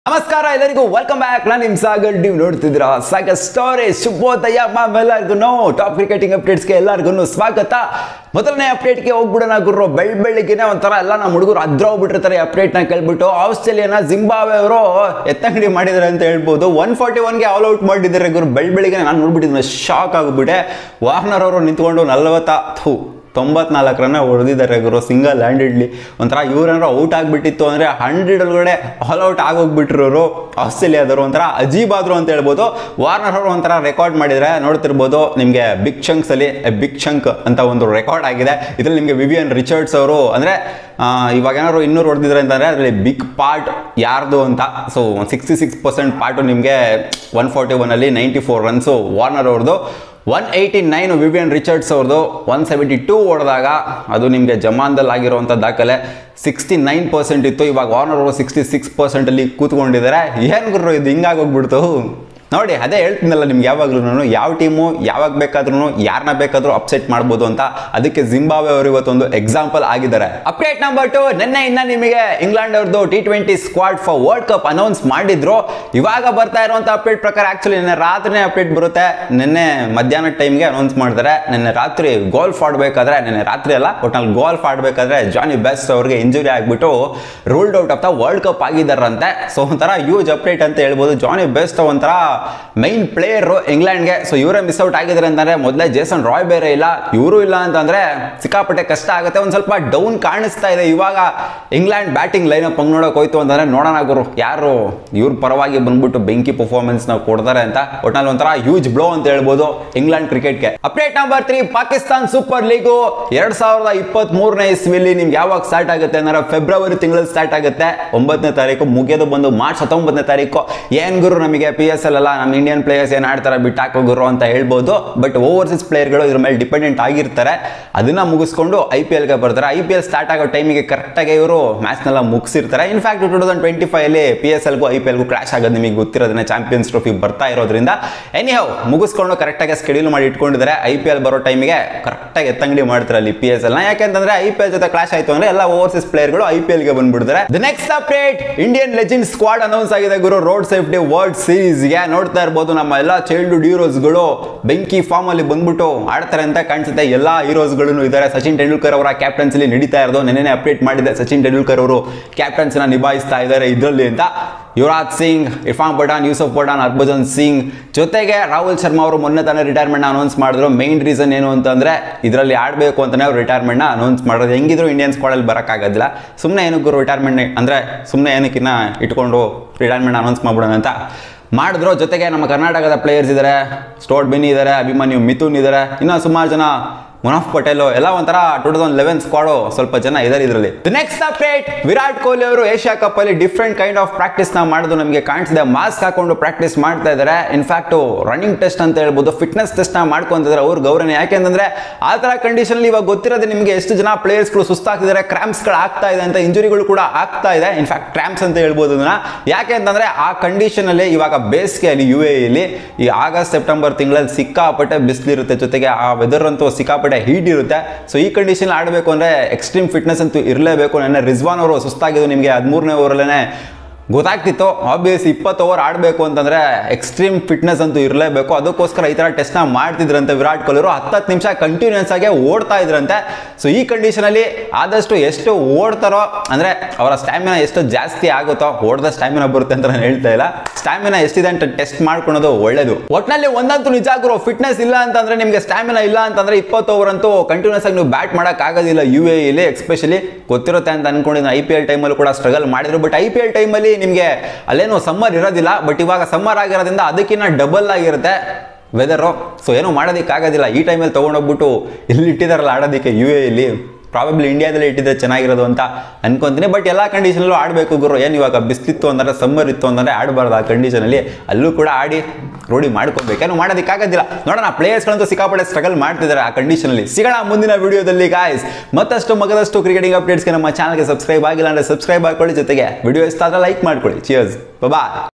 ನಮಸ್ಕಾರ ಎಲ್ಲರಿಗೂ welcome back ನಾನು ನಿಮ್ ಸಾಗರ್ ನೀವು ನೋಡ್ತಿದ್ದೀರಾ ಸಾಗರ್ ಸ್ಟೋರಿ ಶುಭೋದಯ ಎಲ್ಲರಿಗೂ ನೋ ಟಾಪ್ ಕ್ರಿಕೆಟಿಂಗ್ ಅಪ್ಡೇಟ್ಸ್ಗೆ ಎಲ್ಲರಿಗೂ ಸ್ವಾಗತ ಮೊದಲನೇ ಅಪ್ಡೇಟ್ಗೆ ಹೋಗ್ಬಿಡೋಣ ಗುರು ಬೆಳ್ ಬೆಳಿಗ್ಗೆನೆ ಒಂಥರ ಎಲ್ಲ ನಮ್ಮ ಹುಡುಗರು ಅದ್ರ ಹೋಗ್ಬಿಟ್ಟಿರ್ತಾರೆ ಅಪ್ಡೇಟ್ನ ಕೇಳ್ಬಿಟ್ಟು ಆಸ್ಟ್ರೇಲಿಯಾನ ಜಿಂಬಾವೆ ಅವರು ಎತ್ತಂಗಡಿ ಮಾಡಿದ್ದಾರೆ ಅಂತ ಹೇಳ್ಬೋದು ಒನ್ ಫಾರ್ಟಿ ಒನ್ಗೆ ಆಲ್ ಔಟ್ ಮಾಡಿದ್ದಾರೆ ಗುರು ಬೆಳ್ ಬೆಳಿಗ್ಗೆ ನಾನು ನೋಡ್ಬಿಟ್ಟಿದ್ದೀನಿ ಶಾಕ್ ಆಗಿಬಿಟ್ಟೆ ವಾರ್ನರ್ ಅವರು ನಿಂತ್ಕೊಂಡು ನಲ್ವತ್ತ ಥೂ ತೊಂಬತ್ನಾಲ್ಕು ರನ್ನ ಹೊಡೆದಿದ್ದಾರೆ ಗುರು ಸಿಂಗಲ್ ಹ್ಯಾಂಡೆಡ್ಲಿ ಒಂಥರ ಇವ್ರೇನಾದ್ರು ಔಟ್ ಆಗಿಬಿಟ್ಟಿತ್ತು ಅಂದರೆ ಹಂಡ್ರೆಡ್ ಒಳಗಡೆ ಆಲ್ ಔಟ್ ಆಗೋಗ್ಬಿಟ್ರು ಇವರು ಆಸ್ಟ್ರೇಲಿಯಾದವರು ಒಂಥರ ಅಜೀಬ್ ಆದ್ರು ಅಂತ ಹೇಳ್ಬೋದು ವಾರ್ನರ್ ಅವರು ಒಂಥರ ರೆಕಾರ್ಡ್ ಮಾಡಿದರೆ ನೋಡ್ತಿರ್ಬೋದು ನಿಮಗೆ ಬಿಗ್ ಚಂಕ್ಸಲ್ಲಿ ಬಿಗ್ ಚಂಕ್ ಅಂತ ಒಂದು ರೆಕಾರ್ಡ್ ಆಗಿದೆ ಇದರಲ್ಲಿ ನಿಮಗೆ ವಿವಿಯನ್ ರಿಚರ್ಡ್ಸ್ ಅವರು ಅಂದರೆ ಇವಾಗ ಏನಾದ್ರು ಇನ್ನೂರು ಹೊಡೆದಿದ್ರೆ ಅಂತಂದರೆ ಅದರಲ್ಲಿ ಬಿಗ್ ಪಾರ್ಟ್ ಯಾರ್ದು ಅಂತ so sixty six percent part ನಿಮಗೆ ಒನ್ ಫಾರ್ಟಿ ಒನಲ್ಲಿ ನೈಂಟಿ ಫೋರ್ ರನ್ಸು ವಾರ್ನರ್ ಅವ್ರದ್ದು one eighty nine Vivian Richards ಅವ್ರದ್ದು ಒನ್ ಸೆವೆಂಟಿ ಟೂ ಹೊಡೆದಾಗ ಅದು ನಿಮಗೆ ಜಮಾನ್ದಲ್ಲಿ ಆಗಿರುವಂಥ ದಾಖಲೆ ಸಿಕ್ಸ್ಟಿ ನೈನ್ ಪರ್ಸೆಂಟ್ ಇತ್ತು ಇವಾಗ ವಾರ್ನರ್ ಅವರು ಸಿಕ್ಸ್ಟಿ ಸಿಕ್ಸ್ ಪರ್ಸೆಂಟಲ್ಲಿ ಕೂತ್ಕೊಂಡಿದ್ದಾರೆ ಏನು ಗುರು ಇದು ಹಿಂಗಾಗೋಗ್ಬಿಡ್ತು ನೋಡಿ ಅದೇ ಹೇಳ್ತೀನಲ್ಲ ನಿಮ್ಗೆ ಯಾವಾಗಲೂ ನಾನು ಯಾವ ಟೀಮು ಯಾವಾಗ ಬೇಕಾದ್ರೂ ಯಾರನ್ನ ಬೇಕಾದ್ರೂ ಅಪ್ಸೆಟ್ ಮಾಡ್ಬೋದು ಅಂತ ಅದಕ್ಕೆ ಜಿಂಬಾವೆ ಅವರು ಇವತ್ತೊಂದು ಎಕ್ಸಾಂಪಲ್ ಆಗಿದ್ದಾರೆ ಅಪ್ಡೇಟ್ ನಂಬರ್ ಟು ನಿನ್ನೆಯಿಂದ ನಿಮಗೆ ಇಂಗ್ಲೆಂಡ್ ಅವ್ರದ್ದು T twenty squad for world cup announce ಮಾಡಿದ್ರು ಇವಾಗ ಬರ್ತಾ ಇರುವಂತ ಅಪ್ಡೇಟ್ ಪ್ರಕಾರ ಆಕ್ಚುಲಿ ನಿನ್ನೆ ರಾತ್ರಿನೇ ಅಪ್ಡೇಟ್ ಬರುತ್ತೆ ನಿನ್ನೆ ಮಧ್ಯಾಹ್ನ ಟೈಮ್ಗೆ ಅನೌನ್ಸ್ ಮಾಡ್ತಾರೆ ನಿನ್ನೆ ರಾತ್ರಿ ಗೋಲ್ಫ್ ಆಡಬೇಕಾದ್ರೆ ನಿನ್ನೆ ರಾತ್ರಿ ಅಲ್ಲ ಒಟ್ನಲ್ಲಿ ಗೋಲ್ಫ್ ಆಡಬೇಕಾದ್ರೆ ಜಾನಿ ಬೆಸ್ಟ್ ಅವ್ರಿಗೆ ಇಂಜುರಿ ಆಗಿಬಿಟ್ಟು ruled out of the world cup ಆಗಿದ್ದಾರಂತೆ ಸೊ ಒಂಥರ ಯೂಜ್ ಅಪ್ಡೇಟ್ ಅಂತ ಹೇಳ್ಬೋದು ಜಾನಿ ಬೆಸ್ಟ್ ಒಂಥರ ಮೈನ್ ಪ್ಲೇಯರು ಇಂಗ್ಲೆಂಡ್ಗೆ ಸೊ ಇವರೇ ಮಿಸ್ ಔಟ್ ಆಗಿದ್ದಾರೆ ಅಂತಂದ್ರೆ ಮೊದಲೇ ಜೇಸನ್ ರಾಯ್ ಬೇರೆ ಇಲ್ಲ ಇವರು ಇಲ್ಲ ಅಂತಂದ್ರೆ ಸಿಕ್ಕಾಪಟ್ಟೆ ಕಷ್ಟ ಆಗುತ್ತೆ ಒಂದು ಸ್ವಲ್ಪ ಡೌನ್ ಕಾಣಿಸ್ತಾ ಇದೆ ಇವಾಗ ಇಂಗ್ಲೆಂಡ್ ಬ್ಯಾಟಿಂಗ್ ಲೈನ್ ಅಪ್ ಹಂಗ್ ನೋಡಕ್ ಹೋಯ್ತು ಅಂತಂದ್ರೆ ನೋಡೋಣ ಗುರು ಯಾರು ಇವ್ರ ಪರವಾಗಿ ಬಂದ್ಬಿಟ್ಟು ಬೆಂಕಿ ಪರ್ಫಾರ್ಮೆನ್ಸ್ ನಾವು ಕೊಡ್ತಾರೆ ಅಂತ ಒಟ್ನಲ್ಲಿ ಒಂಥರ ಹ್ಯೂಜ್ ಬ್ಲೋ ಅಂತ ಹೇಳ್ಬೋದು ಇಂಗ್ಲೆಂಡ್ ಕ್ರಿಕೆಟ್ಗೆ update number three Pakistan super league ಎರಡ್ ಸಾವಿರದ ಇಪ್ಪತ್ತ್ ಮೂರನೇ ಇಸ್ವಿಲಿ ನಿಮ್ಗೆ ಯಾವಾಗ ಸ್ಟಾರ್ಟ್ ಆಗುತ್ತೆ ಅಂದ್ರೆ ಫೆಬ್ರವರಿ ತಿಂಗಳಲ್ಲಿ ಸ್ಟಾರ್ಟ್ ಆಗುತ್ತೆ ಒಂಬತ್ತನೇ ತಾರೀಕು ಮುಗಿಯೋದು ಬಂದು ಮಾರ್ಚ್ ಹತ್ತೊಂಬತ್ತನೇ ತಾರೀಕು ಏನ್ ಗುರು ನಮಗೆ ಪಿ ಎಸ್ ಎಲ್ ಅಲ್ಲ ನಮ್ಮ ಇಂಡಿಯನ್ ಪ್ಲೇಯರ್ಸ್ ಏನ್ ಆಡ್ತಾರೆ ಬಿಟ್ಟಾಕೋ ಗುರು ಅಂತ ಹೇಳ್ಬೋದು ಬಟ್ ಓವರ್ಸೀಸ್ ಪ್ಲೇಯರ್ಗಳು ಇದ್ರ ಮೇಲೆ ಡಿಪೆಂಡೆಂಟ್ ಆಗಿರ್ತಾರೆ ಅದನ್ನ ಮುಗಿಸ್ಕೊಂಡು ಐ ಪಿ ಎಲ್ಗೆ ಬರ್ತಾರೆ ಐ ಪಿ ಎಲ್ ಸ್ಟಾರ್ಟ್ ಆಗೋ ಟೈಮಿಗೆ ಕರೆಕ್ಟಾಗಿ ಇವರು ಮ್ಯಾಚ್ನೆಲ್ಲ ಮುಗಿಸಿರ್ತಾರೆ in fact two thousand twenty five ಅಲ್ಲಿ ಪಿ ಎಸ್ ಎಲ್ಗೂ ಐ ಪಿ ಎಲ್ಗೂ ಕ್ರಾಶ್ ಆಗೋದು ನಿಮಗೆ ಗೊತ್ತಿರೋದನ್ನ ಚಾಂಪಿಯನ್ಸ್ ಟ್ರೋಫಿ ಬರ್ತಾ ಇರೋದ್ರಿಂದ ಎನಿ ಹೌ ಮುಗಿಸ್ಕೊಂಡು ಕರೆಕ್ಟಾಗಿ ಸ್ಕೆಡ್ಯೂಲ್ ಮಾಡಿ ಇಟ್ಕೊಂಡಿದ್ದಾರೆ ಐ ಪಿ ಎಲ್ ಬರೋ ಟೈಮಿಗೆ ಕರೆಕ್ಟಾಗಿ ಎತ್ತಂಗಡಿ ಮಾಡ್ತಾರೆ ಅಲ್ಲಿ ಪಿ ಎಸ್ ಎಲ್ ನ ಯಾಕೆಂತಂದ್ರೆ ಐ ಪಿ ಎಲ್ ಜೊತೆ ಕ್ಲಾಶ್ ಆಯ್ತು ಅಂದ್ರೆ ಎಲ್ಲ ಓವರ್ಸೀಸ್ ಪ್ಲೇಯರ್ಗಳು ಐ ಪಿ ಎಲ್ಗೆ ಬಂದ್ಬಿಡ್ತಾರೆ the next update Indian legend squad announce ಆಗಿದೆ ಗುರು ರೋಡ್ ಸೇಫ್ಟಿ ವರ್ಲ್ಡ್ ಸೀರೀಸ್ಗೆ ನೋಡ್ತಾ ಇರ್ಬೋದು ನಮ್ಮ ಎಲ್ಲ ಚೈಲ್ಡ್ಹುಡ್ ಹೀರೋಸ್ಗಳು ಬೆಂಕಿ ಫಾರ್ಮ್ ಅಲ್ಲಿ ಬಂದ್ಬಿಟ್ಟು ಆಡ್ತಾರೆ ಅಂತ ಕಾಣಿಸುತ್ತೆ ಎಲ್ಲಾ ಹೀರೋಸ್ಗಳು ಇದ್ದಾರೆ ಸಚಿನ್ ತೆಂಡೂಲ್ಕರ್ ಅವರ ಕ್ಯಾಪ್ಟನ್ಸಿಲಿ ನಡೀತಾ ಇರೋದು ನೆನ್ನೆ ಅಪ್ಡೇಟ್ ಮಾಡಿದೆ ಸಚಿನ್ ತೆಂಡೂಲ್ಕರ್ ಅವರು ಕ್ಯಾಪ್ಟನ್ಸಿನ ನಿಭಾಯಿಸ್ತಾ ಇದ್ದಾರೆ ಇದರಲ್ಲಿ ಅಂತ ಯುವರಾಜ್ ಸಿಂಗ್ ಇರ್ಫಾನ್ ಪಠಾನ್ ಯೂಸಫ್ ಪಠಾನ್ ಹರ್ಭಜನ್ ಸಿಂಗ್ ಜೊತೆಗೆ ರಾಹುಲ್ ಶರ್ಮಾ ಅವರು ಮೊನ್ನೆ ತಾನೇ ರಿಟೈರ್ಮೆಂಟ್ ಅನೌನ್ಸ್ ಮಾಡಿದ್ರು ಮೈನ್ ರೀಸನ್ ಏನು ಅಂತಂದ್ರೆ ಇದರಲ್ಲಿ ಆಡಬೇಕು ಅಂತಾನೆ ಅವ್ರು ರಿಟೈರ್ಮೆಂಟ್ನ ಅನೌನ್ಸ್ ಮಾಡೋದು ಹೆಂಗಿದ್ರು ಇಂಡಿಯನ್ ಸ್ಕ್ವಾಡಲ್ಲಿ ಬರೋಕ್ಕಾಗೋದಿಲ್ಲ ಸುಮ್ಮನೆ ಏನಕ್ಕೂ ರಿಟೈರ್ಮೆಂಟ್ ಅಂದರೆ ಸುಮ್ಮನೆ ಏನಕ್ಕಿನ್ನ ಇಟ್ಕೊಂಡು ರಿಟೈರ್ಮೆಂಟ್ ಅನೌನ್ಸ್ ಮಾಡ್ಬಿಡೋಣ ಅಂತ ಮಾಡಿದ್ರು ಜೊತೆಗೆ ನಮ್ಮ ಕರ್ನಾಟಕದ ಪ್ಲೇಯರ್ಸ್ ಇದ್ದಾರೆ ಸ್ಟೋಟ್ ಬಿನ್ ಇದ್ದಾರೆ ಅಭಿಮನ್ಯು ಮಿಥುನ್ ಇದ್ದಾರೆ ಇನ್ನೂ ಸುಮಾರು ಜನ ಮುನಾಫ್ ಪಟೇಲ್ ಎಲ್ಲ ಒಂಥರ ಟೂ ತೌಸಂಡ್ ಲೆವೆನ್ ಸ್ಕ್ವಾಡು ಸ್ವಲ್ಪ ಜನ ಇದ್ದಾರೆ ಇದರಲ್ಲಿ ನೆಕ್ಸ್ಟ್ ಅಪ್ಡೇಟ್ ವಿರಾಟ್ ಕೊಹ್ಲಿ ಅವರು ಏಷ್ಯಾ ಕಪ್ ಅಲ್ಲಿ ಡಿಫ್ರೆಂಟ್ ಕೈಂಡ್ ಆಫ್ ಪ್ರಾಕ್ಟೀಸ್ ನ ಮಾಡೋದು ನಮಗೆ ಕಾಣಿಸಿದೆ ಮಾಸ್ಕ್ ಹಾಕೊಂಡು ಪ್ರಾಕ್ಟೀಸ್ ಮಾಡ್ತಾ ಇದ್ದಾರೆ ಇನ್ಫ್ಯಾಕ್ಟ್ ರನ್ನಿಂಗ್ ಟೆಸ್ಟ್ ಅಂತ ಹೇಳ್ಬೋದು ಫಿಟ್ನೆಸ್ ಟೆಸ್ಟ್ ನ ಮಾಡ್ಕೊಂತಿದ್ದಾರೆ ಅವ್ರ ಗೌರವ ಯಾಕೆಂದ್ರೆ ಆ ತರ ಕಂಡೀಷನ್ ಇವಾಗ ಗೊತ್ತಿರೋದು ನಿಮಗೆ ಎಷ್ಟು ಜನ ಪ್ಲೇಯರ್ಸ್ಗಳು ಸುಸ್ತಾಗ್ತಿದ್ದಾರೆ ಕ್ರಾಂಪ್ಸ್ ಗಳು ಆಗ್ತಾ ಇದೆ ಅಂತ ಇಂಜುರಿಗಳು ಕೂಡ ಆಗ್ತಾ ಇದೆ ಇನ್ಫ್ಯಾಕ್ಟ್ ಕ್ರಾಂಪ್ಸ್ ಅಂತ ಹೇಳ್ಬೋದು ಅದನ್ನ ಯಾಕೆ ಅಂತಂದ್ರೆ ಆ ಕಂಡೀಷನ್ ಅಲ್ಲಿ ಇವಾಗ ಬೇಸಿಗೆಯಲ್ಲಿ ಯು ಎಲ್ಲಿ ಈ ಆಗಸ್ಟ್ ಸೆಪ್ಟೆಂಬರ್ ತಿಂಗಳಲ್ಲಿ ಸಿಕ್ಕಾಪಟ್ಟೆ ಬಿಸಿಲಿರುತ್ತೆ ಜೊತೆಗೆ ಆ ವೆದರ್ ಅಂತೂ ಸಿಕ್ಕಾಪಟ್ಟೆ ಹೀಟ್ ಇರುತ್ತೆ ಸೊ ಈ ಕಂಡೀಷನ್ ಆಡಬೇಕು ಅಂದ್ರೆ ಎಕ್ಸ್ಟ್ರೀಮ್ ಫಿಟ್ನೆಸ್ ಅಂತೂ ಇರಲೇಬೇಕು ನನ್ನ ರಿಜ್ವಾನ್ ಅವರು ಸುಸ್ತಾಗಿದ್ದು ನಿಮಗೆ ಹದಿಮೂರನೇ ಓವರಲ್ಲೇ ಗೊತ್ತಾಗ್ತಿತ್ತು ಆಬ್ವಿಯಸ್ ಇಪ್ಪತ್ತು ಓವರ್ ಆಡಬೇಕು ಅಂತಂದ್ರೆ ಎಕ್ಸ್ಟ್ರೀಮ್ ಫಿಟ್ನೆಸ್ ಅಂತೂ ಇರಲೇಬೇಕು ಅದಕ್ಕೋಸ್ಕರ ಈ ಥರ ಟೆಸ್ಟ್ನ ಮಾಡ್ತಿದ್ರಂತೆ ವಿರಾಟ್ ಕೊಹ್ಲಿ ಅವರು ಹತ್ತತ್ತು ನಿಮಿಷ ಕಂಟಿನ್ಯೂಸ್ ಆಗಿ ಓಡ್ತಾ ಇದ್ರಂತೆ ಸೊ ಈ ಕಂಡೀಷನಲ್ಲಿ ಆದಷ್ಟು ಎಷ್ಟು ಓಡ್ತಾರೋ ಅಂದರೆ ಅವರ ಸ್ಟ್ಯಾಮಿನಾ ಎಷ್ಟು ಜಾಸ್ತಿ ಆಗುತ್ತೋ ಓಡ್ದ ಸ್ಟ್ಯಾಮಿನಾ ಬರುತ್ತೆ ಅಂತ ನಾನು ಹೇಳ್ತಾ ಇಲ್ಲ ಸ್ಟ್ಯಾಮಿನಾ ಎಷ್ಟಿದೆ ಅಂತ ಟೆಸ್ಟ್ ಮಾಡ್ಕೊಳೋದು ಒಳ್ಳೇದು ಒಟ್ಟಿನಲ್ಲಿ ಒಂದಂತೂ ನಿಜ ಆಗ್ರೋ ಫಿಟ್ನೆಸ್ ಇಲ್ಲ ಅಂತಂದ್ರೆ ನಿಮಗೆ ಸ್ಟ್ಯಾಮಿನಾ ಇಲ್ಲ ಅಂತಂದ್ರೆ ಇಪ್ಪತ್ತು ಓವರ್ ಅಂತೂ ಕಂಟಿನ್ಯೂಸ್ ಆಗಿ ನೀವು ಬ್ಯಾಟ್ ಮಾಡಕ್ ಆಗೋದಿಲ್ಲ ಯು ಎ ಇಲ್ಲಿ ಎಕ್ಸ್ಪೆಷಲಿ ಗೊತ್ತಿರುತ್ತೆ ಅಂತ ಅನ್ಕೊಂಡಿದ್ದೀನಿ ಐ ಪಿ ಎಲ್ ಟೈಮಲ್ಲಿ ಕೂಡ ಸ್ಟ್ರಗಲ್ ಮಾಡಿದ್ರು ಬಟ್ ಐ ಪಿ ಎಲ್ ಟೈಮಲ್ಲಿ ನಿಮಗೆ ಅಲ್ಲೇನು ಸಮ್ಮರ್ ಇರೋದಿಲ್ಲ ಬಟ್ ಇವಾಗ ಸಮ್ಮರ್ ಆಗಿರೋದ್ರಿಂದ ಅದಕ್ಕಿಂತ ಡಬಲ್ ಆಗಿರುತ್ತೆ ವೆದರು ಸೊ ಏನೂ ಮಾಡೋದಕ್ಕಾಗೋದಿಲ್ಲ ಈ ಟೈಮಲ್ಲಿ ತೊಗೊಂಡೋಗ್ಬಿಟ್ಟು ಇಲ್ಲಿ ಇಟ್ಟಿದಾರಲ್ಲ ಆಡೋದಕ್ಕೆ ಯು ಎ ಇಲ್ಲಿ ಪ್ರಾಬಬ್ಲಿ ಇಂಡಿಯಾದಲ್ಲಿ ಇಟ್ಟಿದ್ರೆ ಚೆನ್ನಾಗಿರೋದು ಅಂತ ಅನ್ಕೊಂತೀನಿ ಬಟ್ ಎಲ್ಲ ಕಂಡೀಷನಲ್ಲೂ ಆಡಬೇಕು ಗುರು ಏನು ಇವಾಗ ಬಿಸ್ಲಿತ್ತು ಅಂದರೆ ಸಮ್ಮರ್ ಇತ್ತು ಅಂದರೆ ಆಡಬಾರ್ದು ಆ ಕಂಡೀಷನಲ್ಲಿ ಅಲ್ಲೂ ಕೂಡ ಆಡಿ ರೂಢಿ ಮಾಡ್ಕೋಬೇಕು ಏನು ಮಾಡೋದಕ್ಕಾಗೋದಿಲ್ಲ ನೋಡೋಣ ಪ್ಲೇಯರ್ಸ್ಗಳಂತೂ ಸಿಕ್ಕಾಪಟ್ಟೆ ಸ್ಟ್ರಗಲ್ ಮಾಡ್ತಿದ್ದಾರೆ ಆ ಕಂಡೀಷನಲ್ಲಿ ಸಿಗೋಣ ಮುಂದಿನ ವಿಡಿಯೋದಲ್ಲಿ ಗಾಯ್ಸ್ ಮತ್ತಷ್ಟು ಮಗದಷ್ಟು ಕ್ರಿಕೆಟಿಂಗ್ ಅಪ್ಡೇಟ್ಸ್ಗೆ ನಮ್ಮ ಚಾನಲ್ಗೆ ಸಬ್ಸ್ಕ್ರೈಬ್ ಆಗಿಲ್ಲ ಅಂದರೆ ಸಬ್ಸ್ಕ್ರೈಬ್ ಹಾಕೊಳ್ಳಿ ಜೊತೆಗೆ ವಿಡಿಯೋ ಇಷ್ಟ ಆದರೆ ಲೈಕ್ ಮಾಡ್ಕೊಳ್ಳಿ ಚಿಯರ್ಸ್ ಬಾಯ್